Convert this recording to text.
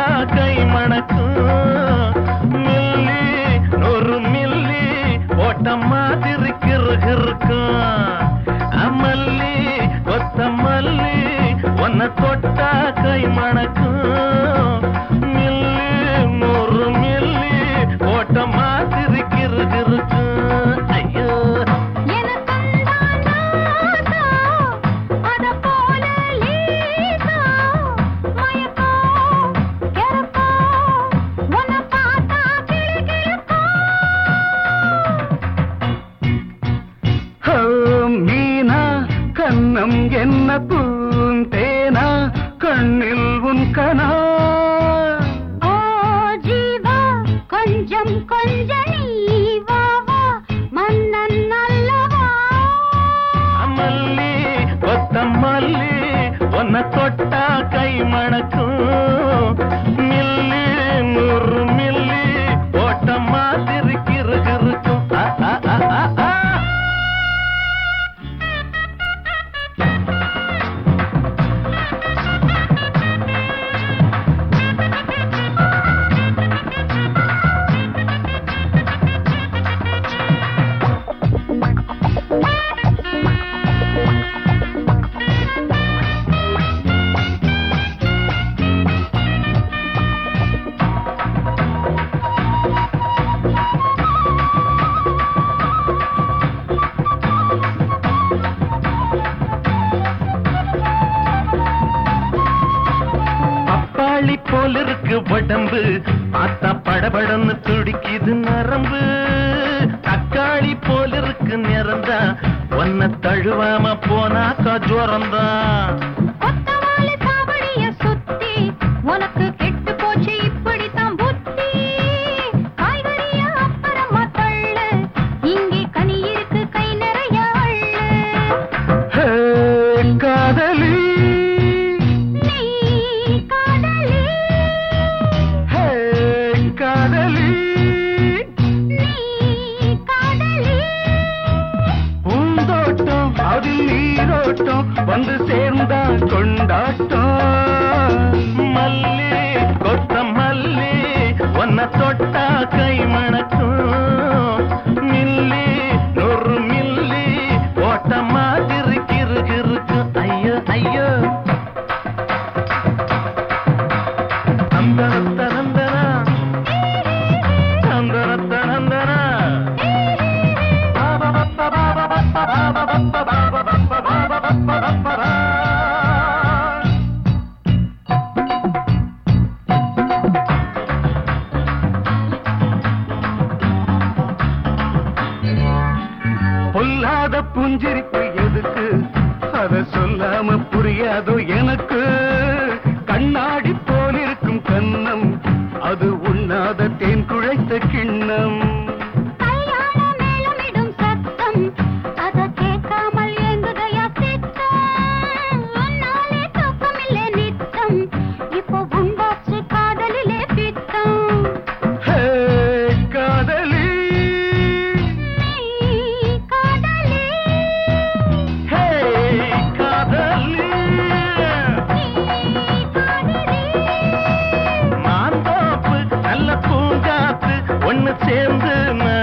கை மணக்கும் மில்லி நூறு மில்லி ஓட்ட மாதிரி கிருகிருக்கும் அமல்லி ஒத்த மல்லி உன்னை தொட்டா கை மணக்கும் மில்லி நூறு மில்லி ஓட்ட மாதிரி கிருகிருக்கும் ஐயோ எனக்குந்தான் ஆசா, அதைப் போல லேசா, மயக்கம், கிறக்கம், உன்னைப் பார்த்தா கிளுகிளுக்கும். ஹோ, மீனா கண்ணம் என்ன பூந்தேனா கண்ணில் உன் கனா ஓ ஜீவா, கொஞ்சம் கொஞ்ச நீ வா வா, மன்னன் அல்லவா மல்லி ஒத்த மல்லி உன்னை தொட்டா கை மணக்கும் மில்லி நூறு மில்லி ஓட்ட மாதிரி கிருகிருக்கும் ஆ, ஆ, ஆ, ஆ, ஆ. பப்பாளி போல இருக்கு உடம்பு பார்த்தா படபடன்னு துடிக்குது நரம்பு தக்காளி போல இருக்கு நிறந்தா ஒன்ன தழுவாம போனாக்கா ஜுரம்தான் கொத்தவாலு சாவடிய சுத்தி உனக்கு கெட்டு போச்சு இப்படித்தான் புத்தி காய்கறிய அப்புறமா தள்ளு இங்கே கனி இருக்கு கை நிறைய அள்ளு ஹே, காதலி நீ காதலி ஹே, காதலி நீ காதலி பூந்தோட்டம் அதில் நீரோட்டம் வந்து சேர்ந்தா கொண்டாட்டம் மல்லி கொத்த மல்லி ஒன்ன தொட்டா கை மணக்கும் மில்லி நூறு மில்லி ஓட்ட மாதிரி கிருகிருக்கு ஐயோ ஐயோ நந்தனத்த நந்தனா நந்தனத்த நந்தனா பொல்லாத புஞ்சிரிப்பு எதுக்கு அத சொல்லாம புரியாதோ எனக்கு கண்ணாடி போலிருக்கும் கன்னம் அது உண்ணாத தேன் குழைத்த கிண்ணம் கல்யாண மேளமிடும் சத்தம் அத கேட்காமல் எங்குதையா சித்தம் உன்னாலே தூக்கமில்லை நித்தம் இப்போ உண்டாச்சு காதலிலே பித்தம் ஹே, காதலி நீ காதலி ஹே காதலி நீ காதலி மாந்தோப்பு நல்ல பூங்காத்து ஒண்ணு சேர்ந்து